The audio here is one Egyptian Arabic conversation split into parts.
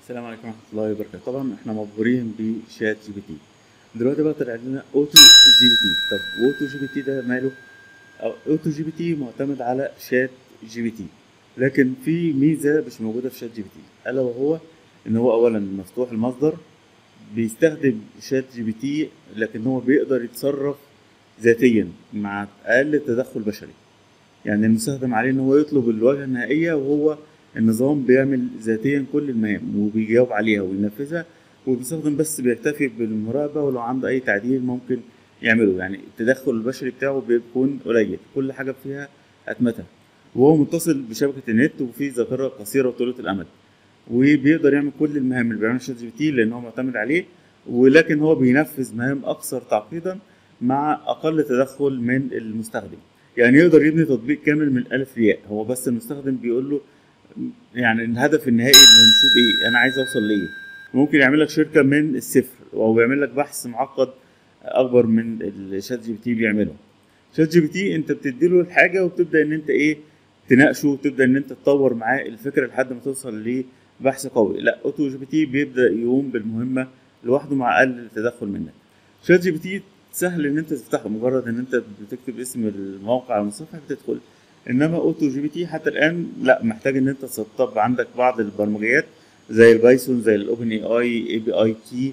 السلام عليكم ورحمة الله وبركاته طبعا احنا مبهورين بشات جي بي تي دلوقتي بقى طلع لنا اوتو جي بي تي طب اوتو جي بي تي ده ماله أو- اوتو جي بي تي معتمد على شات جي بي تي لكن في ميزة مش موجودة في شات جي بي تي الا وهو ان هو اولا مفتوح المصدر بيستخدم شات جي بي تي لكن هو بيقدر يتصرف ذاتيا مع اقل تدخل بشري يعني المستخدم عليه ان هو يطلب الواجهه النهائيه وهو النظام بيعمل ذاتيا كل المهام وبيجاوب عليها وينفذها والمستخدم بس بيكتفي بالمراقبه ولو عنده اي تعديل ممكن يعمله يعني التدخل البشري بتاعه بيكون قليل كل حاجه فيها اتمتها وهو متصل بشبكه النت وفي ذاكره قصيره وطويله الامد وبيقدر يعمل كل المهام اللي بيعملها شات جي بي تي لان هو معتمد عليه ولكن هو بينفذ مهام اكثر تعقيدا مع اقل تدخل من المستخدم يعني يقدر يبني تطبيق كامل من الالف لياء هو بس المستخدم بيقول له يعني الهدف النهائي المنشود ايه انا عايز اوصل ليه ممكن يعمل لك شركه من الصفر او بيعمل لك بحث معقد اكبر من الشات جي بي تي بيعمله شات جي بي تي انت بتدي له الحاجه وبتبدا ان انت ايه تناقشه وتبدا ان انت تطور معاه الفكره لحد ما توصل لبحث قوي لا اوتو جي بي تي بيبدا يقوم بالمهمه لوحده مع اقل تدخل منك شات جي بي تي سهل ان انت تفتحه مجرد ان انت بتكتب اسم الموقع على المتصفح بتدخل انما اوتو جي بي تي حتى الان لا محتاج ان انت تسطب عندك بعض البرمجيات زي البايثون زي الاوبن اي اي اي بي اي كي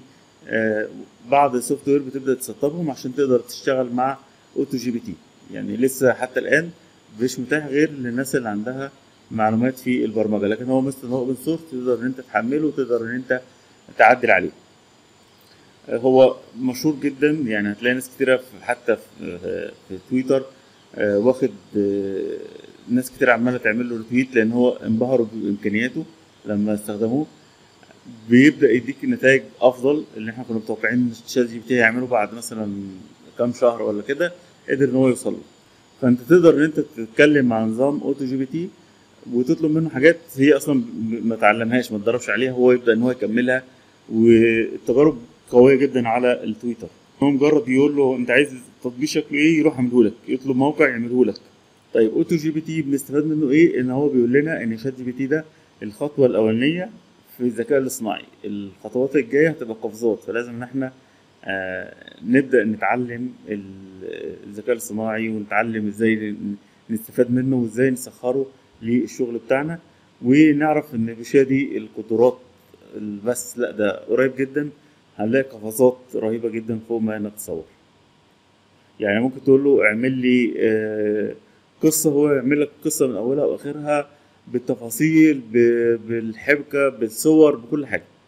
بعض السوفت وير بتبدا تسطبهم عشان تقدر تشتغل مع اوتو جي بي تي يعني لسه حتى الان مش متاح غير للناس اللي عندها معلومات في البرمجه لكن هو مثل ان هو اوبن سورس تقدر ان انت تحمله وتقدر ان انت تعدل عليه هو مشهور جدا يعني هتلاقي ناس كتيرة في حتى في, في تويتر آه، واخد آه، ناس كتير عمالة تعمل له ريتويت لأن هو انبهروا بإمكانياته لما استخدموه بيبدأ يديك نتائج أفضل اللي احنا كنا متوقعين شات جي بي تي هيعمله بعد مثلا كام شهر ولا كده قدر إن هو يوصل له فأنت تقدر إن أنت تتكلم مع نظام أوتو جي بي تي وتطلب منه حاجات هي أصلا ما تعلمهاش ما تدربش عليها هو يبدأ إن هو يكملها والتجارب قويه جدا على التويتر هو مجرد يقول له انت عايز تطبيق شكله ايه يروح يعمله لك يطلب موقع يعمله لك طيب اوتو جي بي تي بنستفاد منه ايه ان هو بيقول لنا ان شات جي بي تي ده الخطوه الاولانيه في الذكاء الاصطناعي الخطوات الجايه هتبقى قفزات فلازم ان احنا آه نبدا نتعلم ال- الذكاء الاصطناعي ونتعلم ازاي نستفاد منه وازاي نسخره للشغل بتاعنا ونعرف ان مش هي دي القدرات بس لا ده قريب جدا هنلاقي قفزات رهيبة جدا فوق ما نتصور يعني ممكن تقول له اعمل لي آه، قصة هو يعمل لك قصة من أولها وآخرها بالتفاصيل ب- بالحبكة بالصور بكل حاجة